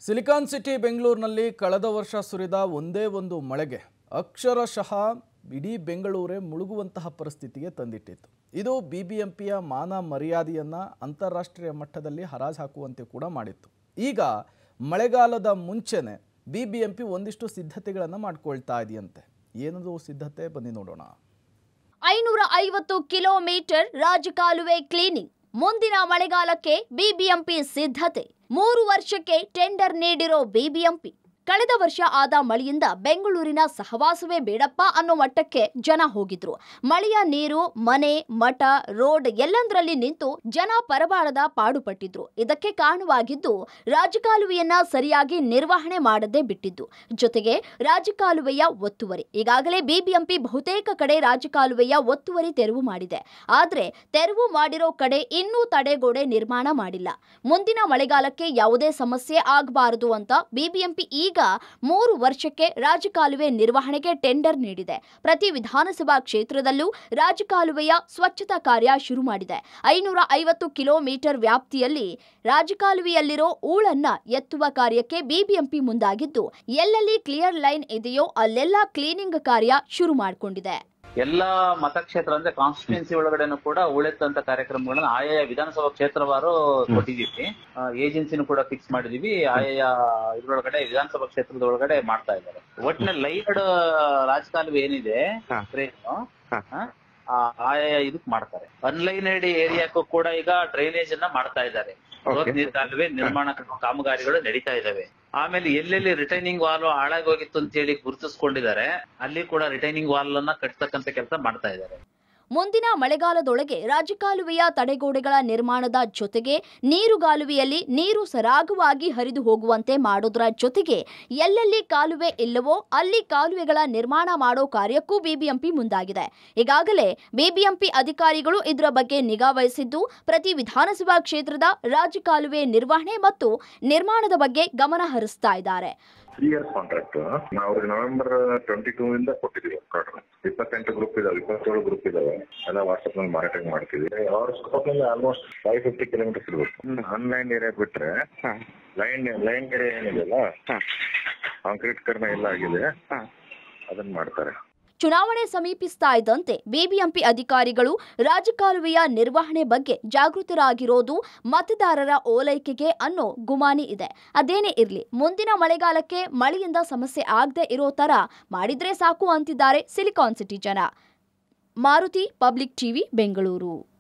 Silicon city ಬೆಂಗಳೂರಿನಲ್ಲಿ ಕಳೆದ ವರ್ಷ ಸುರಿದ ಒಂದೇ ಒಂದು ಮಳೆಗೆ ಅಕ್ಷರಶಃ ಇಡೀ ಬೆಂಗಳೂರೇ ಮುಳುಗುವಂತಹ ಪರಿಸ್ಥಿತಿಗೆ ತಂದಿಟ್ಟಿತ್ತು ಇದು ಬಿ ಬಿ ಎಂ ಪಿಯ ಮಾನ ಮರ್ಯಾದೆಯನ್ನು ಅಂತಾರಾಷ್ಟ್ರೀಯ ಮಟ್ಟದಲ್ಲಿ ಹರಾಜು ಹಾಕುವಂತೆ ಕೂಡ ಮಾಡಿತ್ತು ಈಗ ಮಳೆಗಾಲದ ಮುಂಚೆನೆ ಬಿ ಬಿ ಎಂ ಪಿ ಒಂದಿಷ್ಟು ಸಿದ್ಧತೆಗಳನ್ನು ಮಾಡ್ಕೊಳ್ತಾ ಇದೆಯಂತೆ ಏನದು ಸಿದ್ಧತೆ ಬನ್ನಿ ನೋಡೋಣ ಐನೂರ ಐವತ್ತು ಕಿಲೋಮೀಟರ್ ರಾಜಕಾಲುವೆ ಕ್ಲೀನಿಂಗ್ ಮುಂದಿನ ಮಳೆಗಾಲಕ್ಕೆ ಬಿಬಿಎಂಪಿ ಸಿದ್ಧತೆ ಮೂರು ವರ್ಷಕ್ಕೆ ಟೆಂಡರ್ ನೀಡಿರೋ ಬಿಬಿಎಂಪಿ ಕಳೆದ ವರ್ಷ ಆದ ಮಳೆಯಿಂದ ಬೆಂಗಳೂರಿನ ಸಹವಾಸವೇ ಬೇಡಪ್ಪ ಅನ್ನೋ ಮಟ್ಟಕ್ಕೆ ಜನ ಹೋಗಿದ್ರು ಮಳೆಯ ನೀರು ಮನೆ ಮಠ ರೋಡ್ ಎಲ್ಲಂದ್ರಲ್ಲಿ ನಿಂತು ಜನ ಪರಬಾರದ ಪಾಡುಪಟ್ಟಿದ್ರು ಇದಕ್ಕೆ ಕಾರಣವಾಗಿದ್ದು ರಾಜಕಾಲುವೆಯನ್ನ ಸರಿಯಾಗಿ ನಿರ್ವಹಣೆ ಮಾಡದೆ ಬಿಟ್ಟಿದ್ದು ಜೊತೆಗೆ ರಾಜಕಾಲುವೆಯ ಒತ್ತುವರಿ ಈಗಾಗಲೇ ಬಿಬಿಎಂಪಿ ಬಹುತೇಕ ಕಡೆ ರಾಜಕಾಲುವೆಯ ಒತ್ತುವರಿ ತೆರವು ಮಾಡಿದೆ ಆದ್ರೆ ತೆರವು ಮಾಡಿರೋ ಕಡೆ ಇನ್ನೂ ತಡೆಗೋಡೆ ನಿರ್ಮಾಣ ಮಾಡಿಲ್ಲ ಮುಂದಿನ ಮಳೆಗಾಲಕ್ಕೆ ಯಾವುದೇ ಸಮಸ್ಯೆ ಆಗಬಾರದು ಅಂತ ಬಿಬಿಎಂಪಿ ಈಗ ಮೂರು ವರ್ಷಕ್ಕೆ ರಾಜಕಾಲುವೆ ನಿರ್ವಹಣೆಗೆ ಟೆಂಡರ್ ನೀಡಿದೆ ಪ್ರತಿ ವಿಧಾನಸಭಾ ಕ್ಷೇತ್ರದಲ್ಲೂ ರಾಜಕಾಲುವೆಯ ಸ್ವಚ್ಛತಾ ಕಾರ್ಯ ಶುರು ಮಾಡಿದೆ ಐನೂರ ಐವತ್ತು ಕಿಲೋಮೀಟರ್ ವ್ಯಾಪ್ತಿಯಲ್ಲಿ ರಾಜಕಾಲುವೆಯಲ್ಲಿರೋ ಊಳನ್ನ ಎತ್ತುವ ಕಾರ್ಯಕ್ಕೆ ಬಿಬಿಎಂಪಿ ಮುಂದಾಗಿದ್ದು ಎಲ್ಲೆಲ್ಲಿ ಕ್ಲಿಯರ್ ಲೈನ್ ಇದೆಯೋ ಅಲ್ಲೆಲ್ಲ ಕ್ಲೀನಿಂಗ್ ಕಾರ್ಯ ಶುರು ಮಾಡಿಕೊಂಡಿದೆ ಎಲ್ಲಾ ಮತಕ್ಷೇತ್ರ ಅಂದ್ರೆ ಕಾನ್ಸ್ಟಿಟ್ಯೂನ್ಸಿ ಒಳಗಡೆನೂ ಕೂಡ ಉಳೆತ್ತಂತ ಕಾರ್ಯಕ್ರಮಗಳನ್ನ ಆಯಾ ವಿಧಾನಸಭಾ ಕ್ಷೇತ್ರವಾರು ಕೊಟ್ಟಿದೀವಿ ಏಜೆನ್ಸಿನೂ ಕೂಡ ಫಿಕ್ಸ್ ಮಾಡಿದೀವಿ ಆಯಾ ಇದ್ರೊಳಗಡೆ ವಿಧಾನಸಭಾ ಕ್ಷೇತ್ರದ ಒಳಗಡೆ ಮಾಡ್ತಾ ಇದ್ದಾರೆ ಒಟ್ಟಿನಲ್ಲಿ ಲೈಡ್ ರಾಜಕಾಲುವೆ ಏನಿದೆ ಹಾ. train, ಹಾ. ಆ, ಆ, ಆಯಾ ಇದಕ್ ಮಾಡ್ತಾರೆ ಅನ್ಲೈನೆಡ್ ಏರಿಯಾಕ್ಕೂ ಕೂಡ ಈಗ ಡ್ರೈನೇಜ್ ಅನ್ನ ಮಾಡ್ತಾ ಇದ್ದಾರೆ ಬೃಹತ್ ನೀರ್ ಕಾಲುವೆ ನಿರ್ಮಾಣ ಕಾಮಗಾರಿಗಳು ನಡೀತಾ ಇದಾವೆ ಆಮೇಲೆ ಎಲ್ಲೆಲ್ಲಿ ರಿಟೈನಿಂಗ್ ವಾಲ್ ಹಾಳಾಗೋಗಿತ್ತು ಅಂತ ಹೇಳಿ ಗುರುತಿಸ್ಕೊಂಡಿದ್ದಾರೆ ಅಲ್ಲಿ ಕೂಡ ರಿಟೈನಿಂಗ್ ವಾಲ್ ಅನ್ನ ಕಟ್ತಕ್ಕಂತ ಕೆಲಸ ಮಾಡ್ತಾ ಇದ್ದಾರೆ ಮುಂದಿನ ಮಳೆಗಾಲದೊಳಗೆ ರಾಜಕಾಲುವೆಯ ತಡೆಗೋಡೆಗಳ ನಿರ್ಮಾಣದ ಜೊತೆಗೆ ನೀರುಗಾಲುವೆಯಲ್ಲಿ ನೀರು ಸರಾಗವಾಗಿ ಹರಿದು ಹೋಗುವಂತೆ ಮಾಡೋದ್ರ ಜೊತೆಗೆ ಎಲ್ಲೆಲ್ಲಿ ಕಾಲುವೆ ಇಲ್ಲವೋ ಅಲ್ಲಿ ಕಾಲುವೆಗಳ ನಿರ್ಮಾಣ ಮಾಡೋ ಕಾರ್ಯಕ್ಕೂ ಬಿಬಿಎಂಪಿ ಮುಂದಾಗಿದೆ ಈಗಾಗಲೇ ಬಿಬಿಎಂಪಿ ಅಧಿಕಾರಿಗಳು ಇದರ ಬಗ್ಗೆ ನಿಗಾ ವಹಿಸಿದ್ದು ಪ್ರತಿ ವಿಧಾನಸಭಾ ಕ್ಷೇತ್ರದ ರಾಜಕಾಲುವೆ ನಿರ್ವಹಣೆ ಮತ್ತು ನಿರ್ಮಾಣದ ಬಗ್ಗೆ ಗಮನ ಹರಿಸ್ತಾ ಇದ್ದಾರೆ ತ್ರೀ ಇಯರ್ಸ್ ಕಾಂಟ್ರಾಕ್ಟ್ ನಾವು ಅವ್ರಿಗೆ ನವೆಂಬರ್ ಟ್ವೆಂಟಿ ಟೂ ಇಂದ ಕೊಟ್ಟಿದ್ದೀವಿ ಕಾರ್ಡ್ ಇಪ್ಪತ್ತೆಂಟು ಗ್ರೂಪ್ ಇದಾವೆ ಇಪ್ಪತ್ತೇಳು ಗ್ರೂಪ್ ಇದಾವೆ ಎಲ್ಲ ವಾಟ್ಸ್ಆಪ್ ನಲ್ಲಿ ಮಾನಿಟರಿಂಗ್ ಮಾಡ್ತಿದ್ದೀವಿ ಅವ್ರ ಸ್ಕೋಪ್ ನಲ್ಲಿ ಆಲ್ಮೋಸ್ಟ್ ಫೈವ್ ಫಿಫ್ಟಿ ಕಿಲೋಮೀಟರ್ಸ್ ಇರ್ಬೇಕು ಅನ್ಲೈನ್ ಏರಿಯಾ ಬಿಟ್ರೆ ಹಾ. ಲೈನ್ ಲೈನ್ ಏರಿಯಾ ಏನಿದೆಯಲ್ಲ ಹಾ. ಕಾಂಕ್ರೀಟ್ ಕರ್ಮ ಎಲ್ಲ ಆಗಿದೆ ಹಾ. ಅದನ್ನ ಮಾಡ್ತಾರೆ ಚುನಾವಣೆ ಸಮೀಪಿಸ್ತಾ ಇದ್ದಂತೆ ಬಿಬಿಎಂಪಿ ಅಧಿಕಾರಿಗಳು ರಾಜಕಾಲುವೆಯ ನಿರ್ವಹಣೆ ಬಗ್ಗೆ ಜಾಗೃತರಾಗಿರೋದು ಮತದಾರರ ಓಲೈಕೆಗೆ ಅನ್ನೋ ಗುಮಾನಿ ಇದೆ ಅದೇನೇ ಇರಲಿ ಮುಂದಿನ ಮಳೆಗಾಲಕ್ಕೆ ಮಳೆಯಿಂದ ಸಮಸ್ಯೆ ಆಗದೆ ಇರೋ ತರ ಮಾಡಿದ್ರೆ ಸಾಕು ಅಂತಿದ್ದಾರೆ ಸಿಲಿಕಾನ್ ಸಿಟಿ ಜನ ಮಾರುತಿ ಪಬ್ಲಿಕ್ ಟಿವಿ ಬೆಂಗಳೂರು